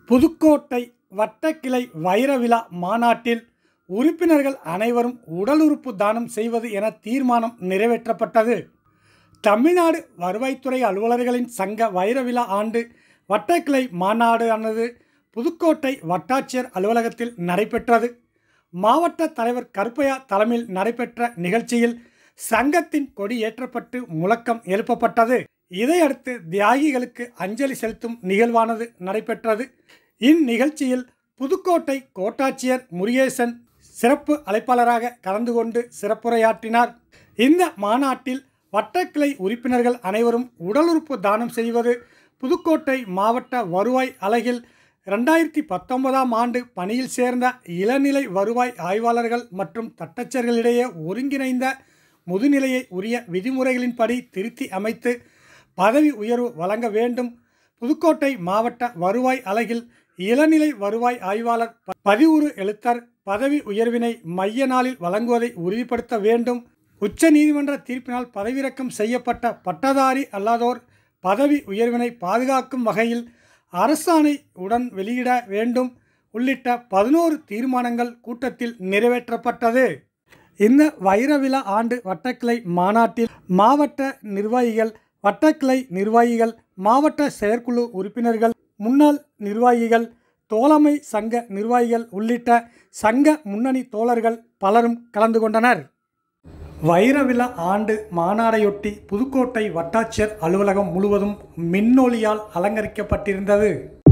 புதுக்கோட்டை வட்டக்கிளை வைர விழா மாநாட்டில் உறுப்பினர்கள் அனைவரும் உடல் உறுப்பு தானம் செய்வது என தீர்மானம் நிறைவேற்றப்பட்டது தமிழ்நாடு வருவாய்த்துறை அலுவலர்களின் சங்க வைர விழா ஆண்டு வட்டக்கிளை மாநாடு ஆனது புதுக்கோட்டை வட்டாட்சியர் அலுவலகத்தில் நடைபெற்றது மாவட்ட தலைவர் கருப்பையா தலைமையில் நடைபெற்ற நிகழ்ச்சியில் சங்கத்தின் கொடி ஏற்றப்பட்டு முழக்கம் எழுப்பப்பட்டது இதையடுத்து தியாகிகளுக்கு அஞ்சலி செலுத்தும் நிகழ்வானது நடைபெற்றது இந்நிகழ்ச்சியில் புதுக்கோட்டை கோட்டாட்சியர் முருகேசன் சிறப்பு அழைப்பாளராக கலந்து கொண்டு சிறப்புரையாற்றினார் இந்த மாநாட்டில் வட்டக்கிளை உறுப்பினர்கள் அனைவரும் உடல் உறுப்பு தானம் செய்வது புதுக்கோட்டை மாவட்ட வருவாய் அலகில் ரெண்டாயிரத்தி பத்தொன்பதாம் ஆண்டு பணியில் சேர்ந்த இளநிலை வருவாய் ஆய்வாளர்கள் மற்றும் தட்டச்சர்களிடையே ஒருங்கிணைந்த முதுநிலையை உரிய விதிமுறைகளின்படி திருத்தி அமைத்து பதவி உயர்வு வழங்க வேண்டும் புதுக்கோட்டை மாவட்ட வருவாய் அலகில் இளநிலை வருவாய் ஆய்வாளர் ப- பதிவுறு எழுத்தர் பதவி உயர்வினை மைய நாளில் வழங்குவதை உறுதிப்படுத்த வேண்டும் உச்ச நீதிமன்ற தீர்ப்பினால் பதவியிறக்கம் செய்யப்பட்ட பட்டதாரி அல்லாதோர் பதவி உயர்வினை பாதுகாக்கும் வகையில் அரசாணை உடன் வெளியிட வேண்டும் உள்ளிட்ட பதினோரு தீர்மானங்கள் கூட்டத்தில் நிறைவேற்றப்பட்டது இந்த வைர விழா ஆண்டு வட்டக்கிளை மாநாட்டில் மாவட்ட நிர்வாகிகள் வட்டக்கிளை நிர்வாகிகள் மாவட்ட செயற்குழு உறுப்பினர்கள் முன்னாள் நிர்வாகிகள் தோழமை சங்க நிர்வாகிகள் உள்ளிட்ட சங்க முன்னணி தோழர்கள் பலரும் கலந்து கொண்டனர் வைர விழா ஆண்டு மாநாடையொட்டி புதுக்கோட்டை வட்டாட்சியர் அலுவலகம் முழுவதும் மின்னொளியால் அலங்கரிக்கப்பட்டிருந்தது